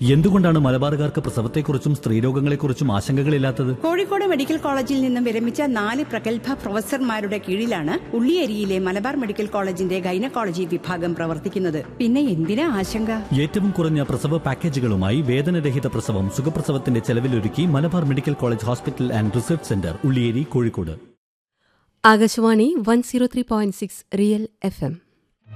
എന്തുകൊണ്ടാണ് മലബാറുകാർക്ക് പ്രസവത്തെക്കുറിച്ചും സ്ത്രീരോഗങ്ങളെക്കുറിച്ചും ആശങ്കകളില്ലാത്തത് കോഴിക്കോട് മെഡിക്കൽ കോളേജിൽ നിന്നും വിരമിച്ച നാല് പ്രഗത്ഭ പ്രൊഫസർമാരുടെ കീഴിലാണ് ഉള്ളിയേരിയിലെ മലബാർ മെഡിക്കൽ കോളേജിന്റെ ഗൈനക്കോളജി വിഭാഗം പ്രവർത്തിക്കുന്നത് പിന്നെ എന്തിനാ ആശങ്ക ഏറ്റവും കുറഞ്ഞ പ്രസവ പാക്കേജുകളുമായി വേദനരഹിത പ്രസവം സുഖപ്രസവത്തിന്റെ ചെലവിലൊരുക്കി Malabar medical college hospital and research centre Ulliyeri Kozhikode Akashvani one zero three point six real FM FM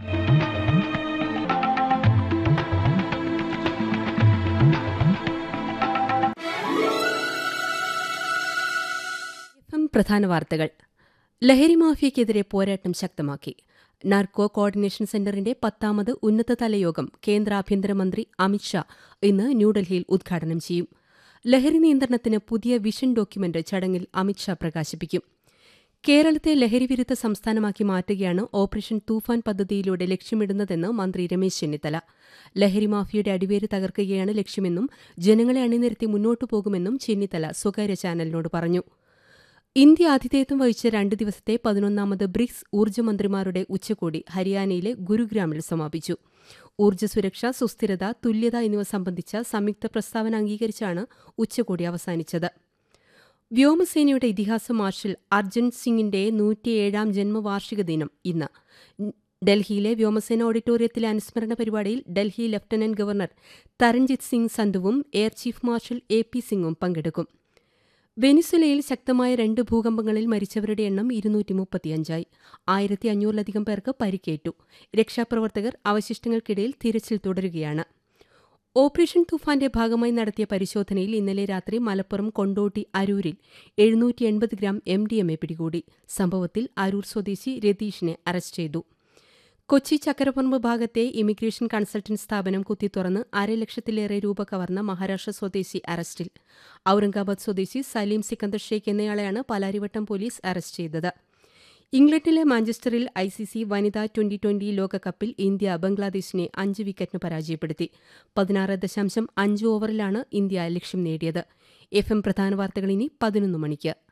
എഫ് എം പ്രധാന വാർത്തകൾ ലഹരി മാഫിയയ്ക്കെതിരെ പോരാട്ടം ശക്തമാക്കി നാർക്കോ കോർഡിനേഷൻ സെന്ററിന്റെ പത്താമത് ഉന്നതതല യോഗം കേന്ദ്ര ആഭ്യന്തരമന്ത്രി അമിത്ഷാ ഇന്ന് ന്യൂഡൽഹിയിൽ ഉദ്ഘാടനം ചെയ്യും ലഹരി നിയന്ത്രണത്തിന് പുതിയ വിഷൻ ഡോക്യുമെന്റ് ചടങ്ങിൽ അമിത്ഷാ പ്രകാശിപ്പിക്കും കേരളത്തെ ലഹരിവിരുദ്ധ സംസ്ഥാനമാക്കി മാറ്റുകയാണ് ഓപ്പറേഷൻ തൂഫാൻ പദ്ധതിയിലൂടെ ലക്ഷ്യമിടുന്നതെന്ന് മന്ത്രി രമേശ് ചെന്നിത്തല ലഹരി മാഫിയയുടെ അടിവേര് തകർക്കുകയാണ് ലക്ഷ്യമെന്നും ജനങ്ങളെ അണിനിരത്തി മുന്നോട്ടു പോകുമെന്നും ചെന്നിത്തല സ്വകാര്യ ചാനലിനോട് പറഞ്ഞു ഇന്ത്യ ആതിഥേയത്വം വഹിച്ച രണ്ട് ദിവസത്തെ പതിനൊന്നാമത് ബ്രിക്സ് ഊർജ്ജമന്ത്രിമാരുടെ ഉച്ചകോടി ഹരിയാനയിലെ ഗുരുഗ്രാമിൽ സമാപിച്ചു ഊർജ്ജ സുരക്ഷ സുസ്ഥിരത തുല്യത എന്നിവ സംബന്ധിച്ച സംയുക്ത പ്രസ്താവന അംഗീകരിച്ചാണ് ഉച്ചകോടി അവസാനിച്ചത് വ്യോമസേനയുടെ ഇതിഹാസ മാർഷൽ അർജൻ സിംഗിന്റെ നൂറ്റിയേഴാം ജന്മവാർഷിക ദിനം ഇന്ന് ഡൽഹിയിലെ വ്യോമസേന ഓഡിറ്റോറിയത്തിലെ അനുസ്മരണ പരിപാടിയിൽ ഡൽഹി ലഫ്റ്റനന്റ് ഗവർണർ തരൺജിത് സിംഗ് സന്ധുവും air chief marshal A P സിംഗും പങ്കെടുക്കും വെനിസുലയിൽ ശക്തമായ രണ്ട് ഭൂകമ്പങ്ങളിൽ മരിച്ചവരുടെ എണ്ണം ഇരുന്നൂറ്റി മുപ്പത്തിയഞ്ചായി ആയിരത്തി അഞ്ഞൂറിലധികം പേർക്ക് പരിക്കേറ്റു രക്ഷാപ്രവർത്തകർ അവശിഷ്ടങ്ങൾക്കിടയിൽ തിരച്ചിൽ തുടരുകയാണ് ഓപ്പറേഷൻ തുഫാന്റെ ഭാഗമായി നടത്തിയ പരിശോധനയിൽ ഇന്നലെ രാത്രി മലപ്പുറം കൊണ്ടോട്ടി അരൂരിൽ എഴുന്നൂറ്റി എൺപത് gram M D M A പിടികൂടി സംഭവത്തിൽ അരൂർ സ്വദേശി രതീഷിനെ അറസ്റ്റ് ചെയ്തു കൊച്ചി ചക്കരപ്പറമ്പ് ഭാഗത്തെ ഇമിഗ്രേഷൻ കൺസൾട്ടന്റ് സ്ഥാപനം കുത്തിത്തുറന്ന് അരലക്ഷത്തിലേറെ രൂപ കവർന്ന മഹാരാഷ്ട്ര സ്വദേശി അറസ്റ്റിൽ ഔറംഗാബാദ് സ്വദേശി സലീം സിക്കന്ദർ ഷേഖ് എന്നയാളെയാണ് പാലാരിവട്ടം പോലീസ് അറസ്റ്റ് ചെയ്തത് ഇംഗ്ലണ്ടിലെ മാഞ്ചസ്റ്ററിൽ ഐ സി സി വനിതാ ട്വന്റി ട്വന്റി ലോകകപ്പിൽ ഇന്ത്യ ബംഗ്ലാദേശിനെ അഞ്ച് വിക്കറ്റിന് പരാജയപ്പെടുത്തി പതിനാറ് ദശാംശം അഞ്ച് ഓവറിലാണ് ഇന്ത്യ ലക്ഷ്യം നേടിയത് എഫ് എം പ്രധാന വാർത്തകൾ ഇനി പതിനൊന്ന് മണിക്ക്